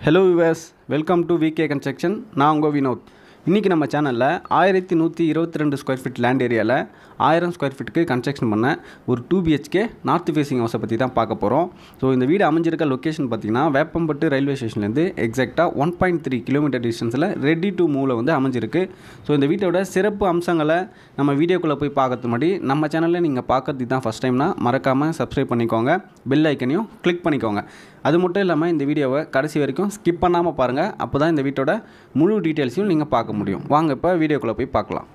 hello viewers welcome to VK construction நான் உங்கள் வினோத் இன்றைக்கி நம்ம சேனலில் ஆயிரத்தி நூற்றி இருபத்தி ரெண்டு ஸ்கொயர் ஃபீட் லேண்ட் ஏரியாவில் ஆயிரம் ஸ்கொயர் ஃபீட்டுக்கு கன்ஸ்ட்ரக்ஷன் பண்ண ஒரு டூ பிஹெச்கே நார்த் ஃபேசிங் ஹவுஸை பற்றி தான் பார்க்க போகிறோம் ஸோ இந்த வீடு அமைஞ்சிருக்க லொக்கேஷன் பார்த்திங்கன்னா வேப்பம்பட்டு ரயில்வே ஸ்டேஷன்லேருந்து எக்ஸாக்டாக ஒன் பாயிண்ட் த்ரீ கிலோமீட்டர் டிஸ்டன்ஸில் ரெடி டு மூவில் வந்து அமைஞ்சிருக்கு ஸோ இந்த வீட்டோட சிறப்பு அம்சங்களை நம்ம வீடியோக்குள்ளே போய் பார்க்கறது முன்னாடி நம்ம சேனலில் நீங்கள் பார்க்கறது தான் ஃபஸ்ட் டைம்னா மறக்காமல் சப்ஸ்கிரைப் பண்ணிக்கோங்க பெல் ஐக்கனையும் கிளிக் பண்ணிக்கோங்க அது மட்டும் இல்லாமல் இந்த வீடியோவை கடைசி வரைக்கும் ஸ்கிப் பண்ணாமல் பாருங்கள் அப்போ தான் இந்த வீட்டோட முழு டீட்டெயில்ஸையும் நீங்கள் பார்க்க முடியும் வாங்க இப்போ வீடியோக்குள்ளே போய் பார்க்கலாம்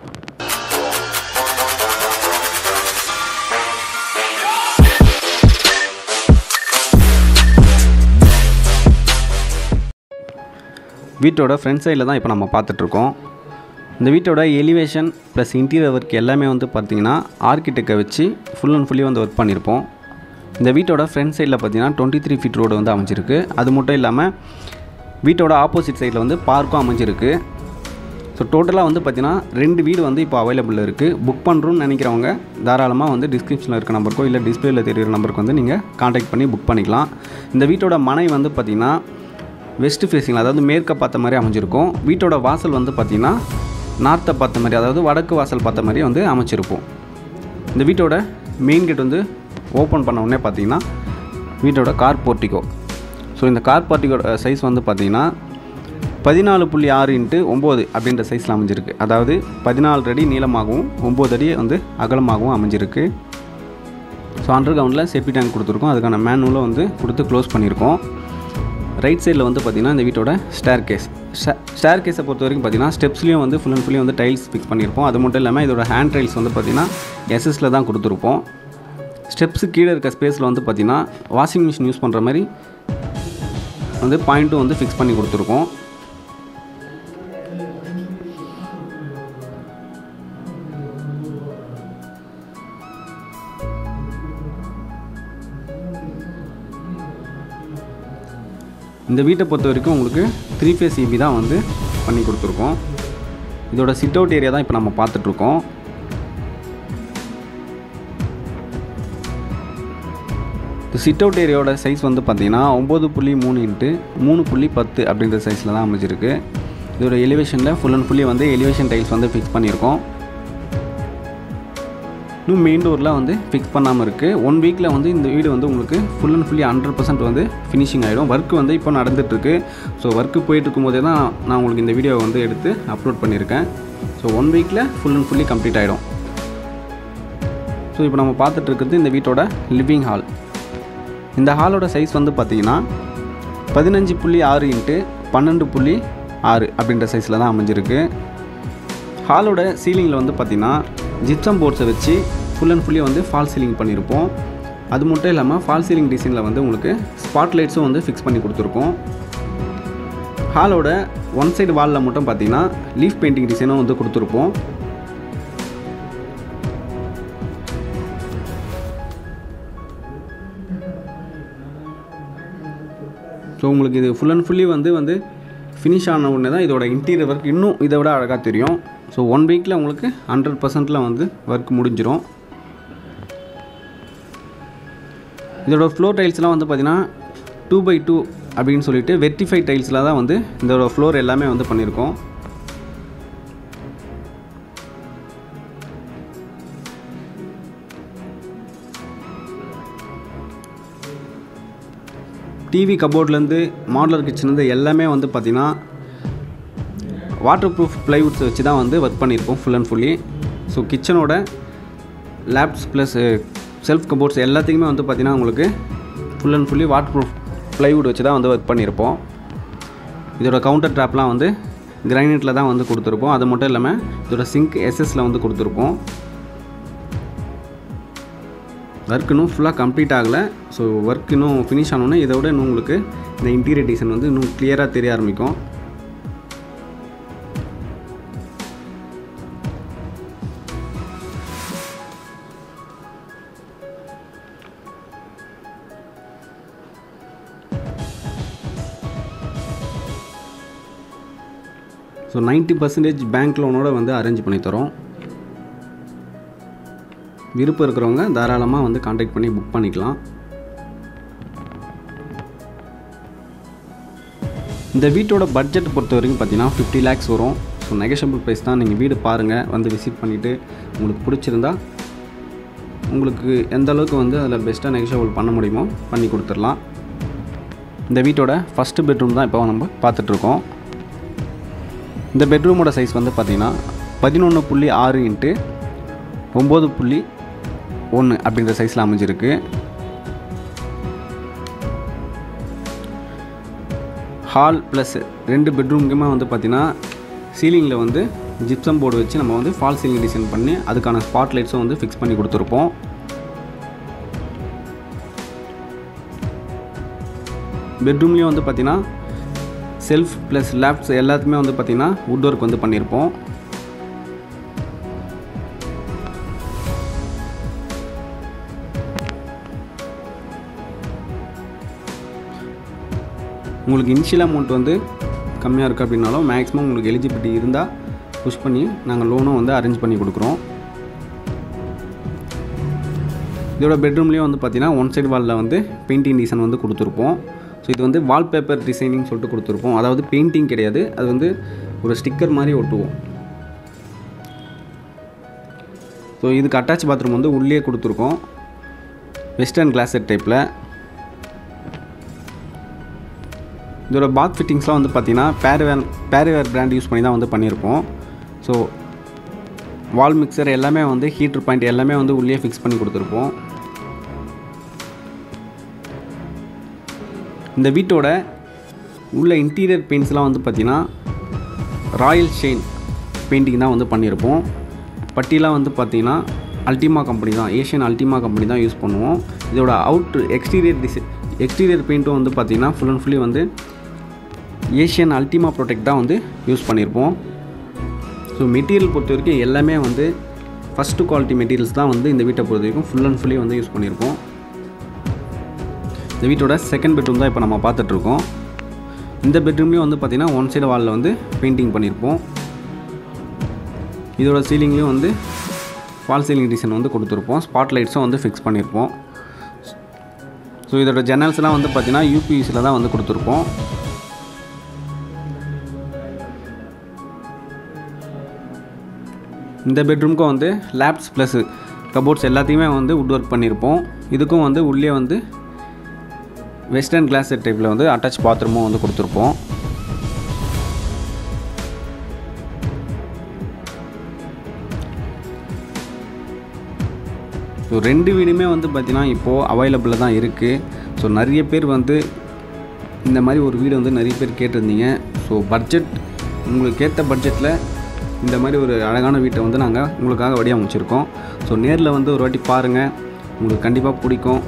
வீட்டோட ஃப்ரண்ட் சைடில் தான் இப்போ நம்ம பார்த்துட்ருக்கோம் இந்த வீட்டோட எலிவேஷன் ப்ளஸ் இன்டீரியர் ஒர்க் எல்லாமே வந்து பார்த்திங்கன்னா ஆர்கிடெக்டை வச்சு ஃபுல் அண்ட் ஃபுல்லி வந்து ஒர்க் பண்ணியிருப்போம் இந்த வீட்டோட ஃப்ரண்ட் சைடில் பார்த்தீங்கன்னா டுவெண்ட்டி த்ரீ ஃபீட் ரோடு வந்து அமைஞ்சிருக்கு அது மட்டும் இல்லாமல் வீட்டோட ஆப்போசிட் சைடில் வந்து பார்க்கும் அமைஞ்சிருக்கு ஸோ டோட்டலாக வந்து பார்த்திங்கன்னா ரெண்டு வீடு வந்து இப்போ அவைலபிள் இருக்குது புக் பண்ணுறோன்னு நினைக்கிறவங்க தாராளமாக வந்து டிஸ்கிரிப்ஷனில் இருக்க நம்பருக்கோ இல்லை டிஸ்பிளேயில் தெரியுற நம்பருக்கு வந்து நீங்கள் காண்டாக்ட் பண்ணி புக் பண்ணிக்கலாம் இந்த வீட்டோட மனை வந்து பார்த்திங்கன்னா வெஸ்ட் ஃபேஸிங்கில் அதாவது மேற்க பார்த்த மாதிரி அமைஞ்சிருக்கும் வீட்டோட வாசல் வந்து பார்த்திங்கன்னா நார்த்தை பார்த்த மாதிரி அதாவது வடக்கு வாசல் பார்த்த மாதிரி வந்து அமைச்சிருப்போம் இந்த வீட்டோட மெயின் கேட் வந்து ஓப்பன் பண்ண உடனே பார்த்தீங்கன்னா வீட்டோட கார் போர்ட்டிகோ ஸோ இந்த கார் போர்ட்டிகோட சைஸ் வந்து பார்த்தீங்கன்னா பதினாலு புள்ளி ஆறு இன்ட்டு ஒம்பது அப்படின்ற சைஸில் அமைஞ்சிருக்கு அதாவது பதினாலு அடி நீளமாகவும் ஒம்பது அடி வந்து அகலமாகவும் அமைஞ்சிருக்கு ஸோ அண்டர் கிரவுண்டில் செப்பி டேங்க் கொடுத்துருக்கோம் அதுக்கான மேனுவலும் வந்து கொடுத்து க்ளோஸ் பண்ணியிருக்கோம் ரைட் சைடில் வந்து பார்த்திங்கன்னா இந்த வீட்டோட ஸ்டேர் கேஸ் ஸ்டேர் கேஸை பொறுத்த வரைக்கும் பார்த்திங்கன்னா ஸ்டெப்ஸ்லேயும் வந்து ஃபுல் அண்ட் ஃபுல்லி வந்து டைல்ஸ் ஃபிக்ஸ் பண்ணியிருப்போம் அது மட்டும் இல்லாமல் இதோட ஹேண்ட் டைல்ஸ் வந்து பார்த்திங்கன்னா எஸ்எஸில் தான் கொடுத்துருப்போம் ஸ்டெப்ஸு கீழே இருக்க ஸ்பேஸில் வந்து பார்த்திங்கன்னா வாஷிங் மிஷின் யூஸ் பண்ணுற மாதிரி வந்து பாயிண்ட்டும் வந்து ஃபிக்ஸ் பண்ணி கொடுத்துருக்கோம் இந்த வீட்டை பொறுத்த வரைக்கும் உங்களுக்கு த்ரீ ஃபேஸ் இபி தான் வந்து பண்ணி கொடுத்துருக்கோம் இதோட சிட் அவுட் ஏரியா தான் இப்போ நம்ம பார்த்துட்ருக்கோம் இந்த சிட் அவுட் ஏரியாவோட சைஸ் வந்து பார்த்தீங்கன்னா ஒம்பது புள்ளி மூணு இன்ட்டு மூணு புள்ளி பத்து அப்படின்ற சைஸில் தான் அமைஞ்சிருக்கு இதோட எலிவேஷனில் ஃபுல் அண்ட் ஃபுல்லி வந்து எலிவேஷன் டைல்ஸ் வந்து ஃபிக்ஸ் பண்ணியிருக்கோம் இன்னும் மெயின் டோரில் வந்து ஃபிக்ஸ் பண்ணாமல் இருக்குது ஒன் வீக்கில் வந்து இந்த வீடு வந்து உங்களுக்கு full and fully hundred percent வந்து ஃபினிஷிங் ஆகிடும் ஒர்க் வந்து இப்போ நடந்துகிட்ருக்கு ஸோ ஒர்க்கு போயிட்டு இருக்கும்போதே தான் நான் உங்களுக்கு இந்த வீடியோவை வந்து எடுத்து அப்லோட் பண்ணியிருக்கேன் ஸோ ஒன் வீக்கில் ஃபுல் அண்ட் ஃபுல்லி கம்ப்ளீட் ஆகிடும் ஸோ இப்போ நம்ம பார்த்துட்டு இருக்கிறது இந்த வீட்டோட லிவிங் ஹால் இந்த ஹாலோட சைஸ் வந்து பார்த்திங்கன்னா பதினஞ்சு புள்ளி ஆறு இன்ட்டு பன்னெண்டு புள்ளி ஆறு அப்படின்ற சைஸில் தான் அமைஞ்சிருக்கு ஹாலோட சீலிங்கில் வந்து பார்த்திங்கன்னா ஜிப்சம் போர்ட்ஸை வச்சு ஃபுல் அண்ட் ஃபுல்லி வந்து ஃபால் சீலிங் பண்ணியிருப்போம் அது மட்டும் இல்லாமல் ஃபால் சீலிங் டிசைனில் வந்து உங்களுக்கு ஸ்பாட் லைட்ஸும் வந்து ஃபிக்ஸ் பண்ணி கொடுத்துருக்கோம் ஹாலோட ஒன் சைடு வாலில் மட்டும் பார்த்தீங்கன்னா லீஃப் பெயிண்டிங் டிசைனும் வந்து கொடுத்துருப்போம் ஸோ உங்களுக்கு இது ஃபுல் அண்ட் ஃபுல்லி வந்து வந்து ஃபினிஷ் ஆன உடனே தான் இதோட இன்டீரியர் ஒர்க் இன்னும் இதை விட அழகாக தெரியும் ஸோ ஒன் வீக்கில் உங்களுக்கு ஹண்ட்ரட் பர்சன்ட்டில் வந்து ஒர்க் முடிஞ்சிடும் இதோட ஃப்ளோர் டைல்ஸ்லாம் வந்து பார்த்திங்கன்னா டூ பை டூ அப்படின்னு சொல்லிட்டு வெர்டிஃபை டைல்ஸில் தான் வந்து இதோட ஃப்ளோர் எல்லாமே வந்து பண்ணியிருக்கோம் டிவி கபோர்ட்லேருந்து மாடலர் கிச்சன்லேருந்து எல்லாமே வந்து பார்த்திங்கன்னா வாட்டர் ப்ரூஃப் ப்ளைவுட்ஸ் வச்சு தான் வந்து ஒர்க் பண்ணியிருக்கோம் ஃபுல் அண்ட் ஃபுல்லி ஸோ கிச்சனோட லேப்ஸ் ப்ளஸ் செல்ஃப் கபோர்ட்ஸ் எல்லாத்துக்குமே வந்து பார்த்திங்கன்னா உங்களுக்கு full and fully waterproof plywood வச்சு தான் வந்து ஒர்க் பண்ணியிருப்போம் இதோட கவுண்டர் ட்ராப்லாம் வந்து கிரைனைட்டில் தான் வந்து கொடுத்துருப்போம் அது மட்டும் இல்லாமல் இதோட சிங்க் எஸ்எஸில் வந்து கொடுத்துருப்போம் ஒர்க் இன்னும் ஃபுல்லாக கம்ப்ளீட் ஆகலை ஸோ ஒர்க் இன்னும் ஃபினிஷ் ஆனோன்னே இதை விட இன்னும் உங்களுக்கு இந்த இன்டீரியர் டிசைன் வந்து இன்னும் கிளியராக தெரிய ஆரம்பிக்கும் ஸோ நைன்ட்டி பர்சன்டேஜ் பேங்க் லோனோட வந்து அரேஞ்ச் பண்ணி தரோம் விருப்பம் இருக்கிறவங்க தாராளமாக வந்து காண்டாக்ட் பண்ணி புக் பண்ணிக்கலாம் இந்த வீட்டோட பட்ஜெட் பொறுத்த வரைக்கும் பார்த்தீங்கன்னா ஃபிஃப்டி லேக்ஸ் வரும் ஸோ நெகஷபிள் ப்ரைஸ் தான் நீங்கள் வீடு பாருங்கள் வந்து விசிட் பண்ணிவிட்டு உங்களுக்கு பிடிச்சிருந்தா உங்களுக்கு எந்த அளவுக்கு வந்து அதில் பெஸ்ட்டாக நெகஷபிள் பண்ண முடியுமோ பண்ணி கொடுத்துடலாம் இந்த வீட்டோட ஃபஸ்ட்டு பெட்ரூம் தான் இப்போ நம்ம பார்த்துட்ருக்கோம் இந்த பெட்ரூமோட சைஸ் வந்து பார்த்திங்கன்னா பதினொன்று புள்ளி ஆறு இன்ட்டு ஒம்பது புள்ளி ஒன்று அப்படின்ற சைஸில் அமைஞ்சிருக்கு ஹால் ப்ளஸ் ரெண்டு பெட்ரூமுக்குமே வந்து பார்த்திங்கன்னா சீலிங்கில் வந்து ஜிப்சம் போர்டு வச்சு நம்ம வந்து ஃபால் சீலிங் டிசைன் பண்ணி அதுக்கான ஸ்பாட் லைட்ஸும் வந்து ஃபிக்ஸ் பண்ணி கொடுத்துருப்போம் பெட்ரூம்லேயும் வந்து பார்த்திங்கன்னா செல்ஃப் ப்ளஸ் லேப்ஸ் எல்லாத்துக்குமே வந்து பார்த்திங்கன்னா வுட் ஒர்க் வந்து பண்ணியிருப்போம் உங்களுக்கு இனிஷியல் அமௌண்ட் வந்து கம்மியாக இருக்குது அப்படின்னாலும் மேக்ஸிமம் உங்களுக்கு எலிஜிபிலிட்டி இருந்தால் புஷ் பண்ணி நாங்கள் லோனும் வந்து அரேஞ்ச் பண்ணி கொடுக்குறோம் இதோட பெட்ரூம்லேயும் வந்து பார்த்தீங்கன்னா ஒன் சைடு வாலில் வந்து பெயிண்டிங் டிசைன் வந்து கொடுத்துருப்போம் ஸோ இது வந்து வால்பேப்பர் டிசைனிங் சொல்லிட்டு கொடுத்துருப்போம் அதாவது பெயிண்டிங் கிடையாது அது வந்து ஒரு ஸ்டிக்கர் மாதிரி ஒட்டுவோம் ஸோ இதுக்கு அட்டாச் பாத்ரூம் வந்து உள்ளே கொடுத்துருக்கோம் வெஸ்டர்ன் கிளாஸட் டைப்பில் இதோட பாத் ஃபிட்டிங்ஸ்லாம் வந்து பார்த்தீங்கன்னா பேரிவேர் பேரிவேர் பிராண்ட் யூஸ் பண்ணி தான் வந்து பண்ணியிருப்போம் ஸோ வால் மிக்சர் எல்லாமே வந்து ஹீட்ரு பாயிண்ட் எல்லாமே வந்து உள்ளே ஃபிக்ஸ் பண்ணி கொடுத்துருப்போம் இந்த வீட்டோட உள்ள இன்டீரியர் பெயிண்ட்ஸ்லாம் வந்து பார்த்திங்கன்னா ராயல் ஷெயின் பெயிண்டிங் தான் வந்து பண்ணியிருப்போம் பட்டிலாம் வந்து பார்த்திங்கன்னா அல்டிமா கம்பெனி தான் ஏஷியன் அல்டிமா கம்பெனி தான் யூஸ் பண்ணுவோம் இதோட அவுட் எக்ஸ்டீரியர் டிசை எக்ஸ்டீரியர் பெயிண்ட்டும் வந்து பார்த்திங்கன்னா ஃபுல் அண்ட் ஃபுல்லி வந்து ஏஷியன் அல்டிமா ப்ராடக்ட் தான் வந்து யூஸ் பண்ணியிருப்போம் ஸோ மெட்டீரியல் பொறுத்த வரைக்கும் எல்லாமே வந்து ஃபஸ்ட்டு குவாலிட்டி மெட்டீரியல்ஸ் தான் வந்து இந்த வீட்டை பொறுத்த வரைக்கும் ஃபுல் அண்ட் ஃபுல்லி வந்து யூஸ் பண்ணியிருப்போம் இந்த வீட்டோட செகண்ட் பெட்ரூம் தான் இப்போ நம்ம பார்த்துட்ருக்கோம் இந்த பெட்ரூம்லேயும் வந்து பார்த்திங்கன்னா ஒன் சைடு வாலில் வந்து பெயிண்டிங் பண்ணியிருப்போம் இதோட சீலிங்லேயும் வந்து ஃபால் சீலிங் டிசைன் வந்து கொடுத்துருப்போம் ஸ்பாட் லைட்ஸும் வந்து ஃபிக்ஸ் பண்ணியிருப்போம் ஸோ இதோட ஜன்னல்ஸ்லாம் வந்து பார்த்திங்கன்னா யூபிஎஸில் தான் வந்து கொடுத்துருப்போம் இந்த பெட்ரூம்க்கும் வந்து லேப்ஸ் ப்ளஸ் கபோர்ட்ஸ் எல்லாத்தையுமே வந்து வுட் ஒர்க் பண்ணியிருப்போம் இதுக்கும் வந்து உள்ளே வந்து வெஸ்டர்ன் கிளாஸ் டைப்பில் வந்து அட்டாச் பாத்ரூமும் வந்து கொடுத்துருப்போம் ஸோ ரெண்டு வீடுமே வந்து பார்த்திங்கன்னா இப்போது அவைலபிளாக தான் இருக்குது ஸோ நிறைய பேர் வந்து இந்த மாதிரி ஒரு வீடு வந்து நிறைய பேர் கேட்டிருந்தீங்க ஸோ பட்ஜெட் உங்களுக்கு ஏற்ற பட்ஜெட்டில் இந்த மாதிரி ஒரு அழகான வீட்டை வந்து நாங்கள் உங்களுக்காக வடிவமைச்சிருக்கோம் ஸோ நேரில் வந்து ஒரு வாட்டி பாருங்கள் உங்களுக்கு கண்டிப்பாக பிடிக்கும்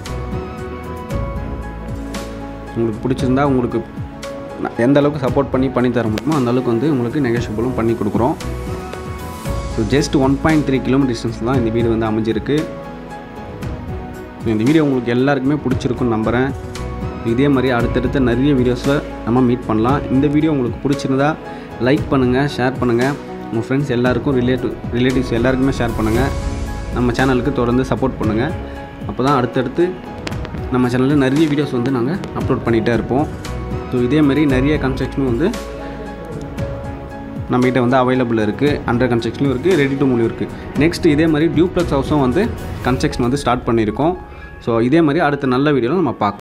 உங்களுக்கு பிடிச்சிருந்தா உங்களுக்கு ந- எந்த அளவுக்கு சப்போர்ட் பண்ணி பண்ணி தர முடியுமோ அந்த அளவுக்கு வந்து உங்களுக்கு நெகோஷியபிளும் பண்ணி கொடுக்குறோம் so just one point three kilometre distance தான் இந்த வீடு வந்து அமைஞ்சிருக்கு ஸோ இந்த வீடியோ உங்களுக்கு எல்லாருக்குமே பிடிச்சிருக்குன்னு நம்புகிறேன் இதே மாதிரி அடுத்தடுத்த நிறைய வீடியோஸில் நம்ம மீட் பண்ணலாம் இந்த வீடியோ உங்களுக்கு பிடிச்சிருந்தா லைக் பண்ணுங்கள் ஷேர் பண்ணுங்கள் உங்கள் ஃப்ரெண்ட்ஸ் எல்லாருக்கும் ரிலேட்டிவ் ரிலேட்டிவ்ஸ் எல்லாருக்குமே ஷேர் பண்ணுங்கள் நம்ம சேனலுக்கு தொடர்ந்து சப்போர்ட் பண்ணுங்கள் அப்போ தான் அடுத்தடுத்து நம்ம சேனலில் நிறைய வீடியோஸ் வந்து நாங்கள் அப்லோட் பண்ணிகிட்டே இருப்போம் ஸோ இதே மாதிரி நிறைய கன்ஸ்ட்ரக்ஷனும் வந்து நம்மகிட்ட வந்து அவைலபிள் இருக்குது அண்டர் கன்ஸ்ட்ரக்ஷனும் இருக்குது ரெடி டு மூவ் இருக்குது நெக்ஸ்ட் இதே மாதிரி டியூப்ளக்ஸ் ஹவுஸும் வந்து கன்ஸ்ட்ரக்ஷன் வந்து ஸ்டார்ட் பண்ணியிருக்கோம் ஸோ இதே மாதிரி அடுத்த நல்ல வீடியோவில் நம்ம பார்க்கலாம்